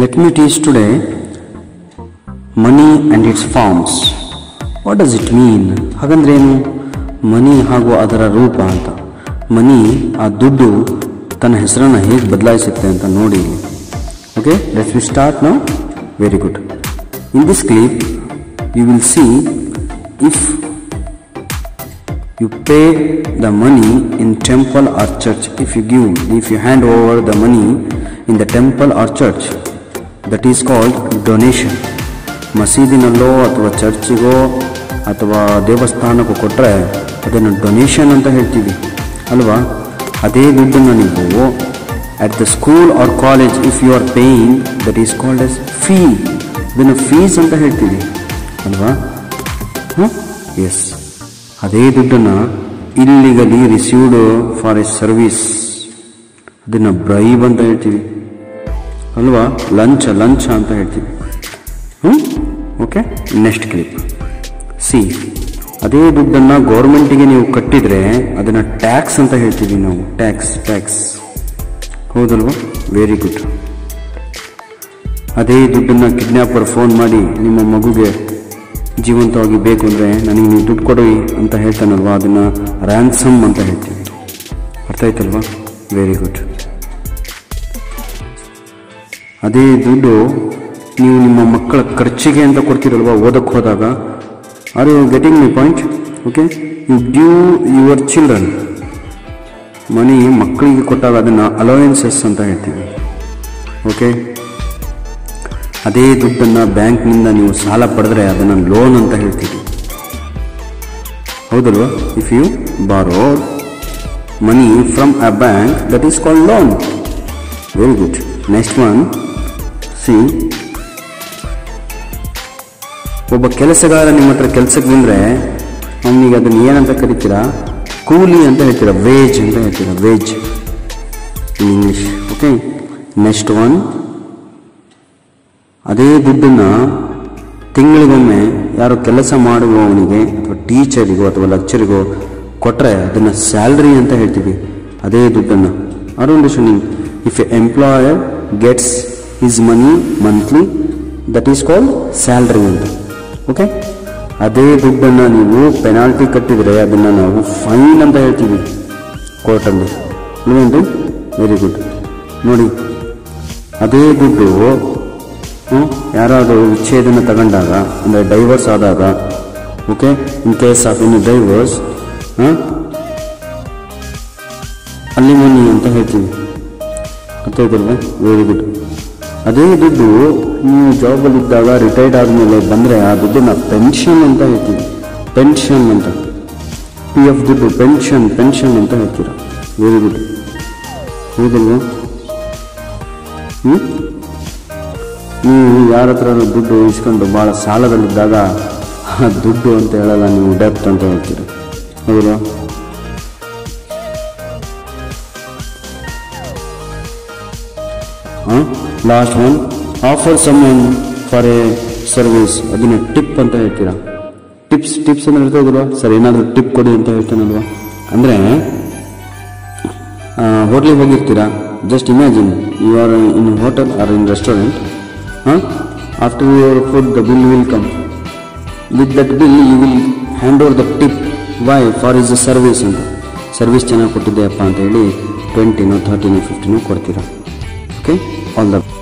Let me teach today money and its forms. What does it mean ಹಾಗಂದ್ರೆ ಏನು ಮನಿ ಹಾಗೂ ಅದರ ರೂಪ ಅಂತ ಮನಿ ಆ ದುಡ್ಡು ತನ್ನ ಹೆಸರನ್ನು ಹೇಗೆ ಬದಲಾಯಿಸುತ್ತೆ ಅಂತ ನೋಡಿ ಇಲ್ಲಿ okay let's we start now very good in this clip you will see if you pay the money in temple or church if you give if you hand over the money in the temple or church that is called donation ಮಸೀದಿನಲ್ಲೋ ಅಥವಾ ಚರ್ಚಿಗೋ ಅಥವಾ ದೇವಸ್ಥಾನಕ್ಕೂ ಕೊಟ್ಟರೆ ಅದನ್ನು donation ಅಂತ ಹೇಳ್ತೀವಿ ಅಲ್ವಾ ಅದೇ ದುಡ್ಡನ್ನು ನೀವು at the school or college if you are paying that is called as fee ಇದನ್ನು ಫೀಸ್ ಅಂತ ಹೇಳ್ತೀವಿ ಅಲ್ವಾ ಎಸ್ ಅದೇ ದುಡ್ಡನ್ನು ಇಲ್ಲಿಗಲಿ ರಿಸೀವ್ಡ್ ಫಾರ್ ಎ ಸರ್ವಿಸ್ ಅದನ್ನು ಬ್ರೈಬ್ ಅಂತ ಹೇಳ್ತೀವಿ ಅಲ್ವಾ ಲಂಚ ಲಂಚ ಅಂತ ಹೇಳ್ತೀವಿ ಹ್ಞೂ ಓಕೆ ನೆಕ್ಸ್ಟ್ ಕ್ಲಿಪ್ ಸಿ ಅದೇ ದುಡ್ಡನ್ನು ಗೌರ್ಮೆಂಟಿಗೆ ನೀವು ಕಟ್ಟಿದರೆ ಅದನ್ನು ಟ್ಯಾಕ್ಸ್ ಅಂತ ಹೇಳ್ತೀವಿ ನಾವು ಟ್ಯಾಕ್ಸ್ ಟ್ಯಾಕ್ಸ್ ಹೌದಲ್ವಾ ವೆರಿ ಗುಡ್ ಅದೇ ದುಡ್ಡನ್ನು ಕಿಡ್ನ್ಯಾಪರ್ ಫೋನ್ ಮಾಡಿ ನಿಮ್ಮ ಮಗುಗೆ ಜೀವಂತವಾಗಿ ಬೇಕು ಅಂದರೆ ನನಗೆ ನೀವು ದುಡ್ಡು ಕೊಡಿ ಅಂತ ಹೇಳ್ತಾನಲ್ವಾ ಅದನ್ನು ರ್ಯಾನ್ಸಮ್ ಅಂತ ಹೇಳ್ತೀವಿ ಅರ್ಥ ಆಯ್ತಲ್ವಾ ವೆರಿ ಗುಡ್ ಅದೇ ದುಡ್ಡು ನೀವು ನಿಮ್ಮ ಮಕ್ಕಳ ಖರ್ಚಿಗೆ ಅಂತ ಕೊಡ್ತೀರಲ್ವಾ ಓದಕ್ಕೆ ಹೋದಾಗ are you getting my point okay you do your children money ಮಕ್ಕಳಿಗೆ ಕೊಟ್ಟಾಗ ಅದನ್ನು ಅಲೋವೆನ್ಸಸ್ ಅಂತ ಹೇಳ್ತೀವಿ ಓಕೆ ಅದೇ ದುಡ್ಡನ್ನು ಬ್ಯಾಂಕ್ನಿಂದ ನೀವು ಸಾಲ ಪಡೆದ್ರೆ ಅದನ್ನು ಲೋನ್ ಅಂತ ಹೇಳ್ತೀವಿ ಹೌದಲ್ವಾ if you borrow money from a bank that is called loan very good next one see ಒಬ್ಬ ಕೆಲಸಗಾರ ನಿಮ್ಮ ಹತ್ರ ಕೆಲಸಕ್ಕೆ ಬಂದರೆ ಅವನಿಗೆ ಅದನ್ನು ಏನಂತ ಕರಿತೀರಾ ಕೂಲಿ ಅಂತ ಹೇಳ್ತೀರಾ ವೇಜ್ ಅಂತ ಹೇಳ್ತೀರಾ wage in English okay next one ಅದೇ ದುಡ್ಡನ್ನು ತಿಂಗಳಿಗೊಮ್ಮೆ ಯಾರೋ ಕೆಲಸ ಮಾಡುವವನಿಗೆ ಅಥವಾ ಟೀಚರಿಗೋ ಅಥವಾ ಲೆಕ್ಚರಿಗೋ ಕೊಟ್ಟರೆ ಅದನ್ನು ಸ್ಯಾಲ್ರಿ ಅಂತ ಹೇಳ್ತೀವಿ ಅದೇ ದುಡ್ಡನ್ನು around if a employer gets his money monthly that is called salary ಅಂತ ಓಕೆ ಅದೇ ದುಡ್ಡನ್ನು ನೀವು ಪೆನಾಲ್ಟಿ ಕಟ್ಟಿದರೆ ಅದನ್ನು ನಾವು ಫೈನ್ ಅಂತ ಹೇಳ್ತೀವಿ ಕೋರ್ಟಲ್ಲಿ ಅಲ್ವೇನ್ರಿ ವೆರಿ ಗುಡ್ ನೋಡಿ ಅದೇ ದುಡ್ಡು ಹ್ಮ್, ಯಾರಾದರೂ ವಿಚ್ಛೇದನ ತಗೊಂಡಾಗ ಅಂದರೆ ಡೈವರ್ಸ್ ಆದಾಗ okay in case of in divorce ಅಲ್ಲಿ ಮನಿ ಅಂತ ಹೇಳ್ತೀವಿ ಅರ್ಥ ಆಯ್ತಲ್ವಾ ವೆರಿ ಗುಡ್ ಅದೇ ದುಡ್ಡು ನೀವು ಜಾಬಲ್ಲಿದ್ದಾಗ ರಿಟೈರ್ಡ್ ಆದಮೇಲೆ ಬಂದರೆ ಆ ದುಡ್ಡನ್ನ ಪೆನ್ಷನ್ ಅಂತ ಹೇಳ್ತೀವಿ ಪೆನ್ಷನ್ ಅಂತ ಪಿ ಎಫ್ ದುಡ್ಡು ಪೆನ್ಷನ್ ಪೆನ್ಷನ್ ಅಂತ ಹೇಳ್ತೀರ ವೆರಿ ಗುಡ್ ಹೌದಲ್ವಾ ಹ್ಞೂ ನೀವು ಯಾರ ಹತ್ರ ದುಡ್ಡು ಇಸ್ಕೊಂಡು ಭಾಳ ಸಾಲದಲ್ಲಿದ್ದಾಗ ಆ ದುಡ್ಡು ಅಂತ ಹೇಳಲ್ಲ ನೀವು ಡೆಪ್ತ್ ಅಂತ ಹೇಳ್ತೀರ ಹೌದಾ last one offer someone for a service ಅದನ್ನ ಟಿಪ್ ಅಂತ ಹೇಳ್ತೀರಾ ಟಿಪ್ಸ್ ಟಿಪ್ಸ್ ಅಂದ್ರೆ ಇರ್ತದಲ್ವಾ ಸರ್ ಏನಾದರೂ ಟಿಪ್ ಕೊಡಿ ಅಂತ ಹೇಳ್ತಾನಲ್ವಾ ಅಂದರೆ ಹೋಟ್ಲಿಗೆ ಹೋಗಿರ್ತೀರಾ just imagine you are in hotel or in restaurant ಹಾಂ after your food the bill will come with that bill you will hand over the tip why for is a service ಅಂತ service ಚೆನ್ನಾಗಿ ಕೊಟ್ಟಿದ್ದೆಯಪ್ಪ ಅಂತ ಹೇಳಿ ಟ್ವೆಂಟಿನೋ ಥರ್ಟಿನೋ ಫಿಫ್ಟಿನೋ ಕೊಡ್ತೀರಾ okay all the